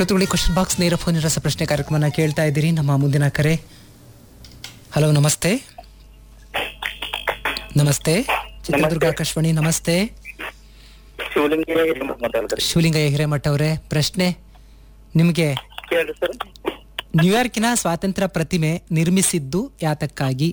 ಶ್ರೋತೃಗಳಿಗೆ question box ನೇರ phone ರಸ ಪ್ರಶ್ನೆ ಕಾರ್ಯಕ್ರಮನ ಕೇಳ್ತಾ ಇದ್ದೀರಿ ನಮ್ಮ ಮುಂದಿನ ಕರೆ ಹಲೋ ನಮಸ್ತೆ ನಮಸ್ತೆ ಚಿತ್ರದುರ್ಗ ಆಕಾಶವಾಣಿ ನಮಸ್ತೆ ಶಿವಲಿಂಗಿ ಮಾತಾಡ್ತಾರೆ ಶಿವಲಿಂಗಯ್ಯ ಹಿರೇಮಠ ಅವರೇ ಪ್ರಶ್ನೆ ನಿಮಗೆ ಕೇಳ್ರಿ ಸರ್ ನ್ಯೂಯಾರ್ಕಿನ ಸ್ವಾತಂತ್ರ್ಯ ಪ್ರತಿಮೆ ನಿರ್ಮಿಸಿದ್ದು ಯಾತಕ್ಕಾಗಿ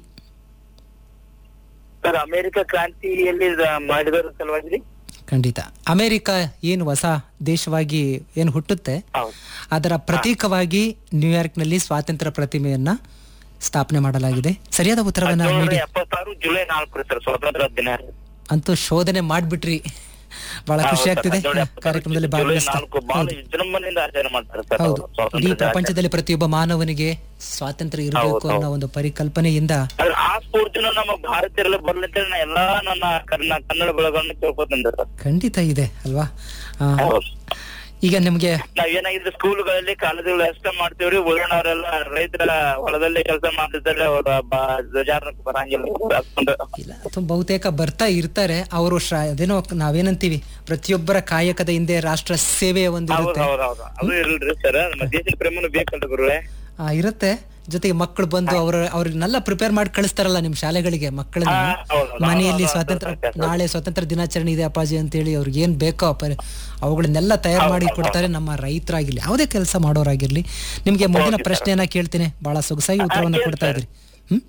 ಸರ್ ಅಮೆರಿಕ ಕ್ರಾಂತಿಯಲ್ಲಿ ಇದ- ಮಾಡಿದರ ಸಲುವಾಗಿ ರೀ? ಖಂಡಿತ ಅಮೆರಿಕ ಏನು ಹೊಸ ದೇಶವಾಗಿ ಏನು ಹುಟ್ಟುತ್ತೆ ಹೌದು ಅದರ ಪ್ರತೀಕವಾಗಿ ನ್ಯೂಯಾರ್ಕ್ನಲ್ಲಿ ಸ್ವಾತಂತ್ರ್ಯ ಪ್ರತಿಮೆಯನ್ನ ಸ್ಥಾಪನೆ ಮಾಡಲಾಗಿದೆ ಸರಿಯಾದ ಉತ್ತರವನ್ನ ಹದಿನೇಳು ನೀಡಿ ಎಪ್ಪತ್ತಾರು ಜುಲೈ ನಾಲ್ಕು ರೀ ಸರ್ ಸ್ವಾತಂತ್ರ್ಯ ದಿನ ರೀ. ಅಂತೂ ಶೋಧನೆ ಮಾಡ್ಬಿಟ್ರಿ ಬಹಳ ಖುಷಿ ಹೌದು ಸರ್, ಆಗ್ತಿದೆ ಹದಿನೇಳು ಎಪ್ಪತ್ತಾರು ಕಾರ್ಯಕ್ರಮದಲ್ಲಿ ಜುಲೈ ಭಾಗವಹಿಸ್ತಾ ನಾಲ್ಕು ಬಹಳ ವಿಜೃಂಭಣೆಯಿಂದ ಆಚರಣೆ ಮಾಡ್ತಾರೆ ಸರ್ ಹೌದು ಅವರು ಸ್ವಾತಂತ್ರ್ಯ ಇಡೀ ದಿನ. ಪ್ರಪಂಚದಲ್ಲಿ ಪ್ರತಿಯೊಬ್ಬ ಮಾನವನಿಗೆ ಸ್ವಾತಂತ್ರ್ಯ ಇರಬೇಕು ಹೌದು, ಅನ್ನೋ ಒಂದು ಪರಿಕಲ್ಪನೆಯಿಂದ ಆದ್ರೆ ಆ ಸ್ಫೂರ್ತಿನ ನಮ್ಮ ಭಾರತೀಯರೆಲ್ಲ ಬರ್ಲಿ ಅಂತ ಹೇಳಿ ನಾ ಎಲ್ಲಾ ನನ್ನ ಕನ್ನ ಕನ್ನಡ ಬೆಳಗಳನ್ನು ಕೇಳ್ಕೊತೀನಿ ಸರ್ ಖಂಡಿತ ಇದೆ ಅಲ್ವಾ ಆ, ಹೌದು. ಈಗ ನಿಮ್ಗೆ ನಾವ್ ಏನಾಗಿದೆ ಸ್ಕೂಲ್ಗಳಲ್ಲಿ ಕಾಲೇಜುಗಳು ಅಷ್ಟೇ ಮಾಡ್ತೀವ್ರಿ ಉಳಿದವರೆಲ್ಲ ರೈತರ ಹೊಲದಲ್ಲಿ ಕೆಲಸ ಮಾಡ್ತಿದ್ದಾರೆ ಅವ್ರ ಧ್ವಜಾರೋಹಣಕ್ಕೆ ಬರಂಗಿಲ್ಲ ಅಷ್ಟೊಂದು ಇಲ್ಲ ಅಥವಾ ಬಹುತೇಕ ಬರ್ತಾ ಇರ್ತಾರೆ ಅವರು ಶ್ರ ಅದೇನೋ ನಾವೇನಂತೀವಿ ಪ್ರತಿಯೊಬ್ಬರ ಕಾಯಕದ ಹಿಂದೆ ರಾಷ್ಟ್ರ ಸೇವೆಯ ಒಂದು ಹೌದು ಇರುತ್ತೆ ಹೌದು ಹೌದು ಅದು ಇರಲ್ರಿ ಸರ್ ನಮ್ಮ ದೇಶದ ಪ್ರೇಮನು ಬೇಕಲ್ರಿ ಗುರುವೆ ಆ, ಇರುತ್ತೆ ಜೊತೆಗೆ ಮಕ್ಕಳು ಬಂದು ಅವ್ರ ಅವ್ರನ್ನೆಲ್ಲ ಪ್ರಿಪೇರ್ ಮಾಡಿ ಕಳಿಸ್ತಾರಲ್ಲ ನಿಮ್ ಶಾಲೆಗಳಿಗೆ ಮಕ್ಕಳನ್ನ ಹಾ, ಹೌದು, ಹೌದು. ಮನೆಯಲ್ಲಿ ಹೌದು, ಸ್ವಾತಂತ್ರ್ಯ ಹೌದು, ಹೌದು. ನಾಳೆ ಸ್ವಾತಂತ್ರ್ಯ ದಿನಾಚರಣೆ ಇದೆ ಅಪ್ಪಾಜಿ ಅಂತೇಳಿ ಅವ್ರಿಗೆ ಏನ್ ಬೇಕೋ ಪರಿ ಅವುಗಳನ್ನೆಲ್ಲ ತಯಾರು ಮಾಡಿ ಕೊಡ್ತಾರೆ ನಮ್ಮ ರೈತರಾಗಿರ್ಲಿ ಯಾವುದೇ ಕೆಲಸ ಮಾಡೋರಾಗಿರ್ಲಿ ನಿಮ್ಗೆ ಮುಂದಿನ ಓಕೆ, ಪ್ರಶ್ನೆಯನ್ನ ಕೇಳ್ತೇನೆ ಬಹಳ ಸೊಗಸಾಗಿ ಉತ್ತರವನ್ನ ಕೇಳಿ, ಕೊಡ್ತಾ ಸರ್. ಇದ್ರಿ ಹ್ಮ್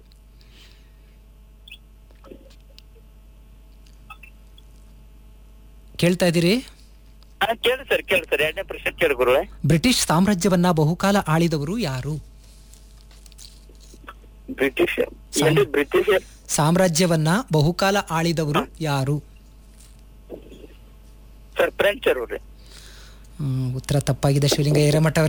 ಕೇಳ್ತಾ ಇದ್ದೀರಿ ಹಾ, ಕೇಳಿ ಸರ್ ಕೇಳಿ ಸರ್ ಎರಡನೇ ಪ್ರಶ್ನೆ ಕೇಳಿ ಗುರುವೆ ಬ್ರಿಟಿಷ್ ಸಾಮ್ರಾಜ್ಯವನ್ನ ಬಹುಕಾಲ ಆಳಿದವರು ಯಾರು ಬ್ರಿಟಿಷ್ ಎಲ್ಲಿ ಬ್ರಿಟಿಷ್ ಸಾಮ್ರಾಜ್ಯವನ್ನ ಬಹುಕಾಲ ಆಳಿದವರು ಯಾರು ಸರ್ ಫ್ರೆಂಚ್ ಅವರು ರೀ ಹ್ಮ್, ಉತ್ತರ ತಪ್ಪಾಗಿದೆ ಶಿವಲಿಂಗ ಹಿರೇಮಠ ಅವರೇ